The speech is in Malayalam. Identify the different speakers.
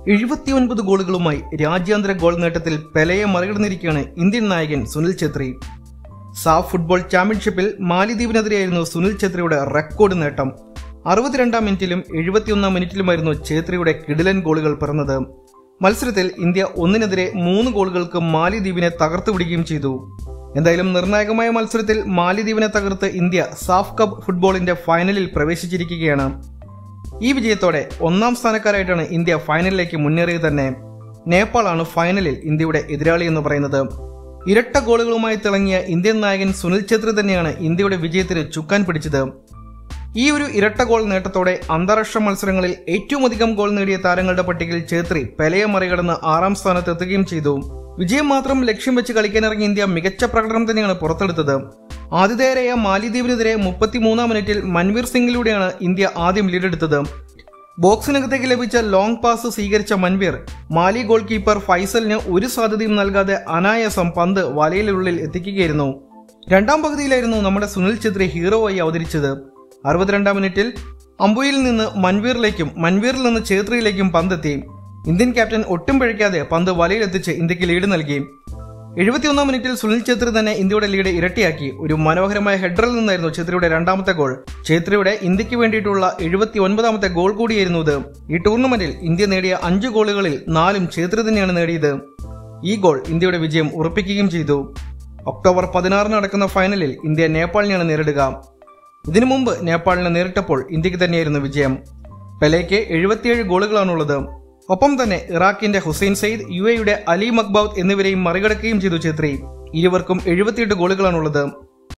Speaker 1: എഴുപത്തിയൊൻപത് ഗോളുകളുമായി രാജ്യാന്തര ഗോൾ നേട്ടത്തിൽ പെലയെ മറികടന്നിരിക്കുകയാണ് ഇന്ത്യൻ നായകൻ സുനിൽ ഛത്രി സാഫ് ഫുട്ബോൾ ചാമ്പ്യൻഷിപ്പിൽ മാലിദ്വീപിനെതിരെയായിരുന്നു സുനിൽ ഛത്രിയുടെ റെക്കോർഡ് നേട്ടം അറുപത്തിരണ്ടാം മിനിറ്റിലും എഴുപത്തിയൊന്നാം മിനിറ്റിലുമായിരുന്നു ഛേത്രിയുടെ കിടിലൻ ഗോളുകൾ പിറന്നത് മത്സരത്തിൽ ഇന്ത്യ ഒന്നിനെതിരെ മൂന്ന് ഗോളുകൾക്ക് മാലിദ്വീപിനെ തകർത്തു പിടിക്കുകയും ചെയ്തു എന്തായാലും നിർണായകമായ മത്സരത്തിൽ മാലിദ്വീപിനെ തകർത്ത് ഇന്ത്യ സാഫ് കപ്പ് ഫുട്ബോളിന്റെ ഫൈനലിൽ പ്രവേശിച്ചിരിക്കുകയാണ് ഈ വിജയത്തോടെ ഒന്നാം സ്ഥാനക്കാരായിട്ടാണ് ഇന്ത്യ ഫൈനലിലേക്ക് മുന്നേറിയത് തന്നെ നേപ്പാളാണ് ഫൈനലിൽ ഇന്ത്യയുടെ എതിരാളി എന്ന് പറയുന്നത് ഇരട്ട ഗോളുകളുമായി തിളങ്ങിയ ഇന്ത്യൻ നായകൻ സുനിൽ ഛത്രി തന്നെയാണ് ഇന്ത്യയുടെ വിജയത്തിന് ചുക്കാൻ പിടിച്ചത് ഈ ഒരു ഇരട്ട ഗോൾ നേട്ടത്തോടെ അന്താരാഷ്ട്ര മത്സരങ്ങളിൽ ഏറ്റവും അധികം ഗോൾ നേടിയ താരങ്ങളുടെ പട്ടികയിൽ ഛേത്രി പെലയെ മറികടന്ന് ആറാം സ്ഥാനത്ത് എത്തുകയും ചെയ്തു വിജയം മാത്രം ലക്ഷ്യം വെച്ച് കളിക്കാനിറങ്ങിയ ഇന്ത്യ മികച്ച പ്രകടനം തന്നെയാണ് പുറത്തെടുത്തത് ആതിഥേയരായ മാലിദ്വീപിനെതിരെ മുപ്പത്തിമൂന്നാം മിനിറ്റിൽ മൻവീർ സിംഗിലൂടെയാണ് ഇന്ത്യ ആദ്യം ലീഡെടുത്തത് ബോക്സിനകത്തേക്ക് ലഭിച്ച ലോങ് പാസ് സ്വീകരിച്ച മൻവീർ മാലി ഗോൾ കീപ്പർ ഫൈസലിന് ഒരു സാധ്യതയും നൽകാതെ അനായാസം പന്ത് വലയിലുള്ളിൽ എത്തിക്കുകയായിരുന്നു രണ്ടാം പകുതിയിലായിരുന്നു നമ്മുടെ സുനിൽ ഛത്രി ഹീറോയായി അവതരിച്ചത് അറുപത്തിരണ്ടാം മിനിറ്റിൽ അമ്പുയിൽ നിന്ന് മൻവീറിലേക്കും മൻവീറിൽ നിന്ന് ഛേത്രിയിലേക്കും പന്തെത്തി ഇന്ത്യൻ ക്യാപ്റ്റൻ ഒട്ടും പിഴയ്ക്കാതെ പന്ത് വലയിലെത്തിച്ച് ഇന്ത്യക്ക് ലീഡ് നൽകി എഴുപത്തിയൊന്നാം മിനിറ്റിൽ സുനിൽ ഛേത്രി തന്നെ ഇന്ത്യയുടെ ലീഡ് ഇരട്ടിയാക്കി ഒരു മനോഹരമായ ഹെഡറിൽ നിന്നായിരുന്നു ഛേത്രിയുടെ രണ്ടാമത്തെ ഗോൾ ഛേത്രിയുടെ ഇന്ത്യക്ക് വേണ്ടിയിട്ടുള്ള എഴുപത്തി ഒൻപതാമത്തെ ഗോൾ കൂടിയായിരുന്നു ഇത് ഈ ടൂർണമെന്റിൽ ഇന്ത്യ നേടിയ അഞ്ച് ഗോളുകളിൽ നാലും ഛേത്രി തന്നെയാണ് നേടിയത് ഈ ഗോൾ ഇന്ത്യയുടെ വിജയം ഉറപ്പിക്കുകയും ചെയ്തു ഒക്ടോബർ പതിനാറിന് നടക്കുന്ന ഫൈനലിൽ ഇന്ത്യ നേപ്പാളിനെയാണ് നേരിടുക ഇതിനു മുമ്പ് നേപ്പാളിനെ നേരിട്ടപ്പോൾ ഇന്ത്യക്ക് തന്നെയായിരുന്നു വിജയം പെലേക്ക് എഴുപത്തിയേഴ് ഗോളുകളാണുള്ളത് ഒപ്പം തന്നെ ഇറാഖിന്റെ ഹുസൈൻ സയ്യിദ് യു എയുടെ അലി മക്ബൌത്ത് എന്നിവരെയും മറികടക്കുകയും ചെയ്തു ഛേത്രി ഇരുവർക്കും എഴുപത്തിയെട്ട് ഗോളുകളാണുള്ളത്